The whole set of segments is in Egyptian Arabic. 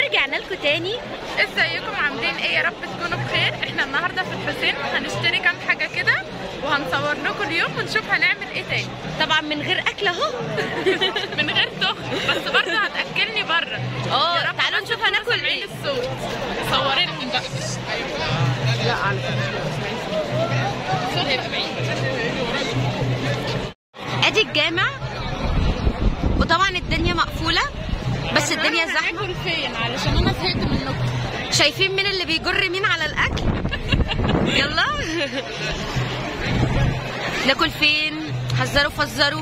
ورجعنا لكم تاني ازيكم عاملين ايه يا رب تكونوا بخير احنا النهارده في الحسين هنشتري كام حاجه كده وهنصور لكم اليوم ونشوف هنعمل ايه تاني طبعا من غير اكل اهو من غير تخن بس برضه هتاكلني بره اه يا رب تعالوا نشوف هناكل سامعين ايه الصوت صوري لهم بقى لا على الصوت هيبقى بعيد ادي الجامع وطبعا الدنيا مقفوله بس الدنيا زحمه هناكل فين علشان انا زهقت منكم شايفين مين اللي بيجر مين على الاكل يلا ناكل فين حذروا فزروا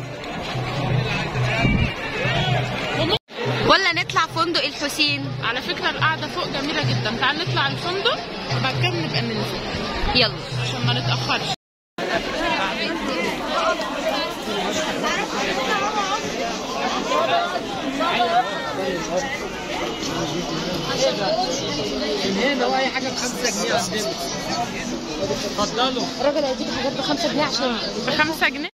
ولا نطلع فندق الحسين على فكره القعده فوق جميله جدا تعال نطلع الفندق وبعد كده نبقى ننزل يلا عشان ما نتاخرش من هنا واي حاجه بخمسة جنيه عندنا اتفضلوا الراجل هيديك حاجات بخمسة جنيه عشان بخمسة جنيه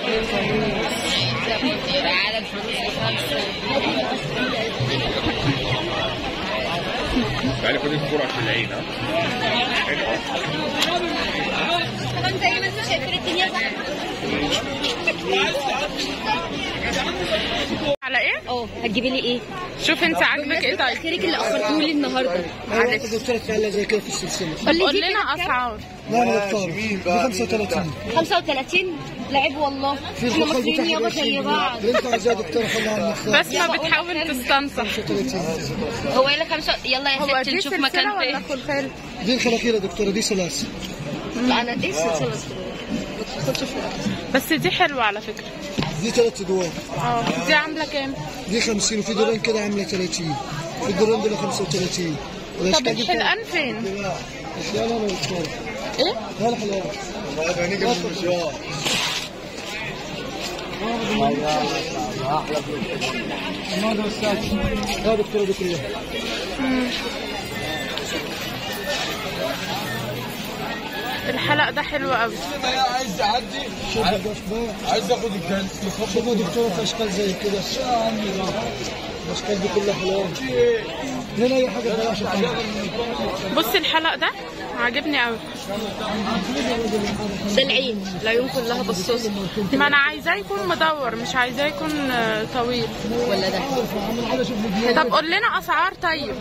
تعالي خدي الكورة عشان العين ها طبعا زي ما انتم شايفين الدنيا زحمه على ايه اه هتجيبي لي ايه؟ شوف انت عاجبك ايه طيب خيرك اللي اخرتوه لي النهارده معلش الدكتوره قال زي كده في السلسله قول قول دي لنا كانت كام؟ اسعار لا يا دكتور ب 35 35 لعيب والله في احنا الخلق مصريين يابا بتاعها زي بعض اللي انت عايزاه يا دكتور خليها عنك بس ما بتحاول تستنصح 35 هو قال لك خمسة يلا يا هو ستي دي نشوف سلسلة مكان ولا تاني خلخال دي الخلاخير يا دكتوره دي سلاسل لا انا ايه السلسلة بس دي حلوة على فكرة دي ثلاث ادوار اه دي عاملة كام؟ دي 50 وفي دورين كده عامله 30 في الدورين دول 35 طب والاشكال دي الحلقان فين؟ اشياء انا دكتوره ايه؟ لا الحلوان والله هنيجي من المشوار يا دكتوره دي كلها الحلق ده حلو قوي عايز اعدي شوف الاشباه عايز اخد الكلب شوف يا دكتوره في اشكال زي كده الاشكال دي كلها حلوه هنا اي حاجه بلاش بص الحلق ده عاجبني قوي ده العين العيون كلها بصوصة ما انا عايزاه يكون مدور مش عايزاه يكون آه، طويل ولا ده عامل حاجه شوف فيديو طب قول لنا اسعار طيب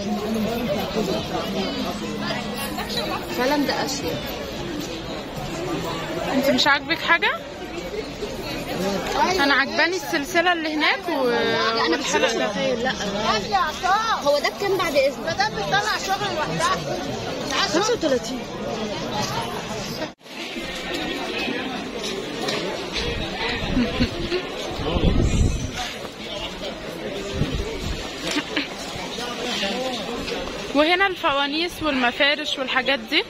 فعلا ده اشياء انت مش عاجبك حاجة؟ انا عجباني السلسلة اللي هناك و... لا انا بحب والحلق ده الخير لا هو ده بكام بعد اذنك؟ ده بتطلع شغل لوحدها 35 وهنا الفوانيس والمفارش والحاجات دي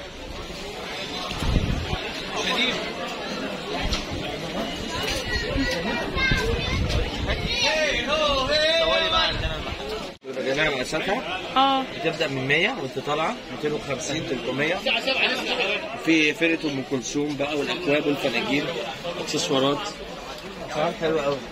جميع مقاساتها اه بتبدا من 100 وانت طالعه 250 300 في فرقه ام كلثوم بقى والاكواب والفناجين اكسسوارات اسعار حلوه قوي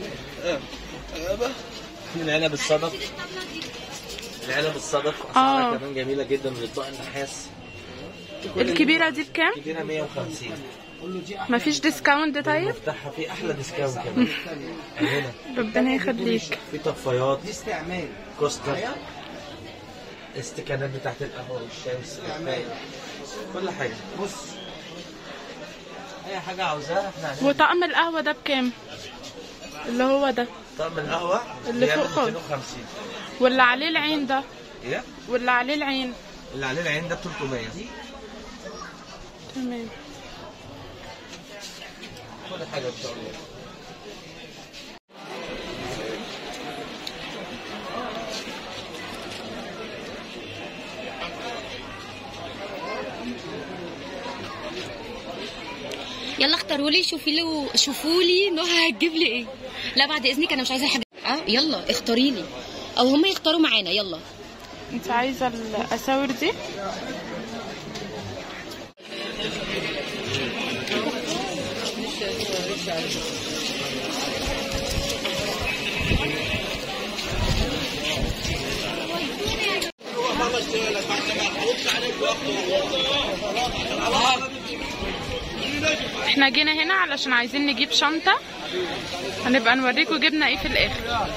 في العنب الصدف العنب الصدف اسعارها آه. كمان جميله جدا والاطباق النحاس الكبيرة دي بكام؟ كبيره 150 مفيش ديسكاونت طيب؟ مفتاحها في احلى ديسكاونت كمان هنا ربنا يخليك في طفايات دي استعمال كوستر استكانات بتاعت القهوه والشاي والسكريات كل حاجه بص اي حاجه عاوزاها احنا عندنا وطقم القهوة ده بكام؟ اللي هو ده طقم القهوه اللي بيعمل فوق خالص. 250 واللي عليه العين ده ايه واللي عليه العين اللي عليه العين ده 300 تمام كل حاجه ان شاء الله يلا اختاروا لي شوفي لي شوفوا لي نهى هتجيب لي ايه لا بعد اذنك انا مش عايزه حاجه اه يلا اختاري لي او هم يختاروا معانا يلا انت عايزة الاساور دي؟ احنا جينا هنا علشان عايزين نجيب شنطة هنبقى نوريكم جبنا ايه في الاخر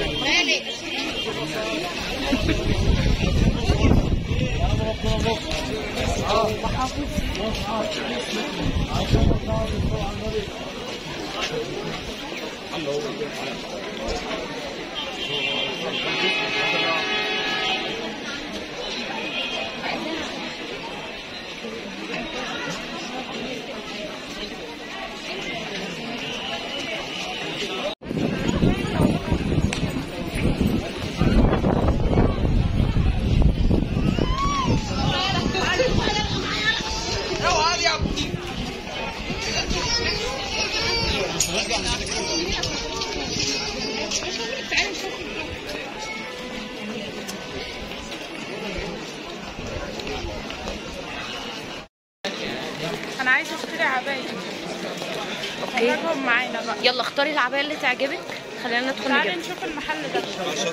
انا عايزة اشتري عباية اوكي خرجهم معانا بقى يلا اختاري العبايه اللي تعجبك خلينا ندخل تعالي نجيبها نشوف المحل ده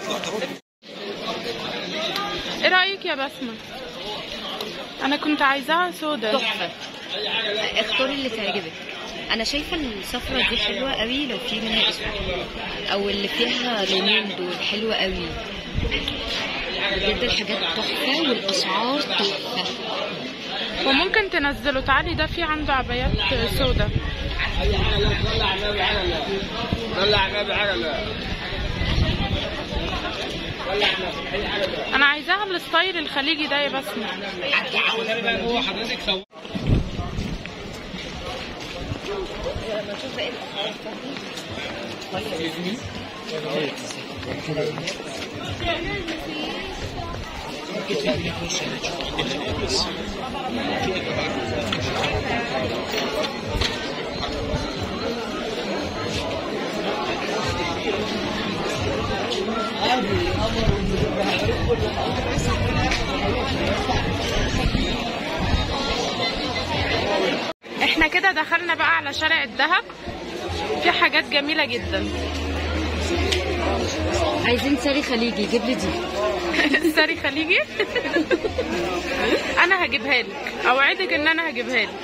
ايه رأيك يا بسمة انا كنت عايزاها سودا تحفه اختاري اللي تعجبك انا شايفه الصفرة دي حلوه قوي لو في منها اسود او اللي فيها لونين دول حلوه قوي بجد الحاجات تحفه والاسعار تحفه وممكن تنزله تعالي ده في عنده عبايات سودا انا عايزاها الستايل الخليجي ده يا بسمة احنا كده دخلنا بقى على شارع الذهب في حاجات جميلة جدا عايزين ساري خليجي جيب لي دي ساري خليجي انا هجيبها لك اوعدك ان انا هجيبها لك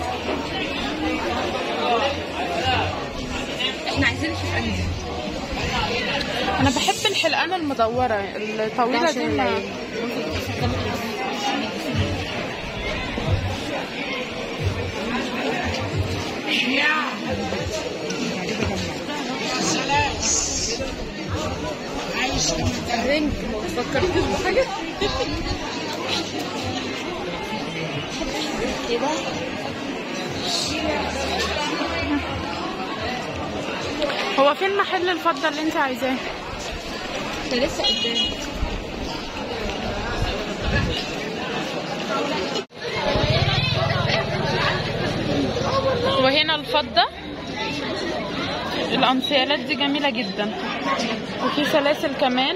احنا عايزين نشوف انهي انا بحب الحلقانه المدوره الطويله دي ما رينج فكرتيش بحاجه كده هو فين محل الفضه اللي انت عايزاه ده لسه قدام وهنا الفضه الانسيالات دي جميله جدا وفي سلاسل كمان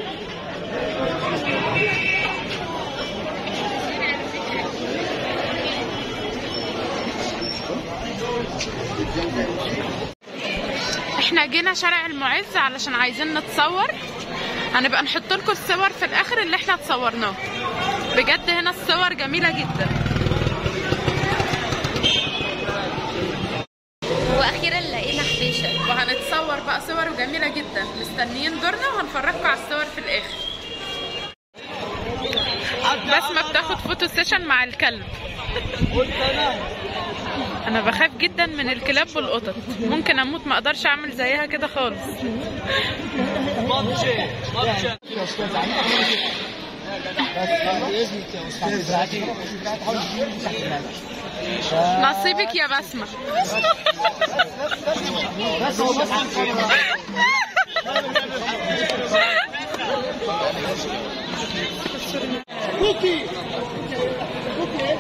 احنا جينا شارع المعز علشان عايزين نتصور هنبقى نحط لكم الصور في الاخر اللي احنا اتصورناه بجد هنا الصور جميله جدا واخيرا لقينا حبيشه وهنتصور بقى صور جميله جدا مستنيين دورنا وهنفرجكم على الصور في الاخر بسمة بتاخد فوتو سيشن مع الكلب انا بخاف جدا من الكلاب والقطط ممكن اموت ما اقدرش اعمل زيها كده خالص باذنك يا استاذ نصيبك يا بسمة بس هو بس كوكي كوكي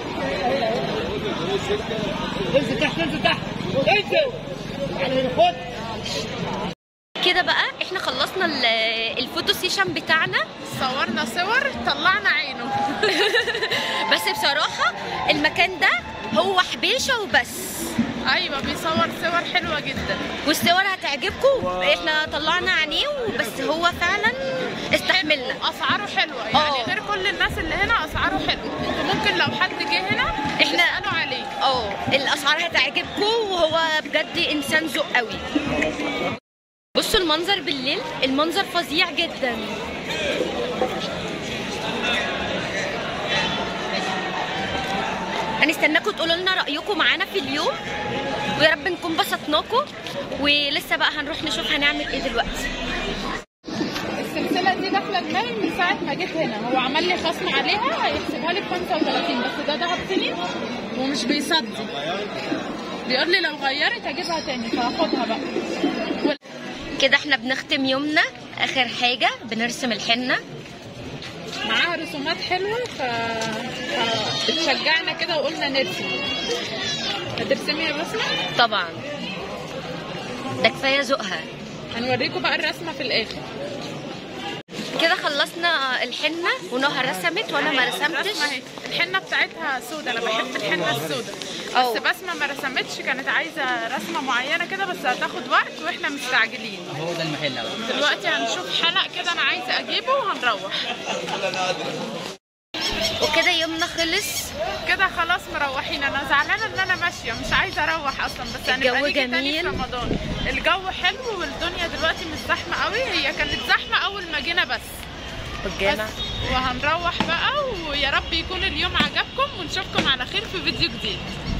انزل تحت انزل تحت انزل يعني خد كده بقى احنا خلصنا ال- الفوتو سيشن بتاعنا صورنا صور طلعنا عينه بس بصراحه المكان ده هو حبيشه وبس ايوه بيصور صور حلوه جدا والصور هتعجبكم احنا طلعنا عينيه بس هو فعلا استحملنا اسعاره حلوه يعني آه. غير كل كل الناس اللي هنا اسعاره حلوه انتوا ممكن لو حد جه هنا إحنا- تسالوا عليه اه الاسعار هتعجبكم وهو بجد انسان ذوق قوي بصوا المنظر بالليل المنظر فظيع جدا هنستناكم تقولوا لنا رايكم معانا في اليوم ويا رب نكون بسطناكم ولسه بقى هنروح نشوف هنعمل ايه دلوقتي السلسله دي داخله دماغي من ساعه ما جيت هنا هو عمل لي خصم عليها هيحسبها لي ب 35 بس ده دهب صيني ومش بيصدي بيقول لي لو غيرت اجيبها تاني فهاخدها بقى وال- كده احنا بنختم يومنا اخر حاجه بنرسم الحنه معاها رسومات حلوه ف... فبتشجعنا كده وقلنا نرسم هترسمي يا بسمة طبعا ده كفايه ذوقها هنوريكم بقى الرسمه في الاخر كده خلصنا الحنه ونهى رسمت وانا ما الرسمة رسمتش اهي الحنه بتاعتها سودة انا بحب الحنه السودة أو. بس بسمة ما رسمتش كانت عايزه رسمه معينه كده بس هتاخد وقت واحنا مستعجلين هو ده المحل اهو دلوقتي هنشوف حلق كده انا عايزه اجيبه وهنروح وكده يومنا خلص كده خلاص مروحين انا زعلانه ان انا ماشيه مش عايزه اروح اصلا بس هنبقى الجو نيجي تاني جميل. في رمضان الجو حلو والدنيا دلوقتي مش زحمه قوي هي كانت زحمه اول ما جينا بس بس رجاله وهنروح بقى ويا رب يكون اليوم عجبكم ونشوفكم على خير في فيديو جديد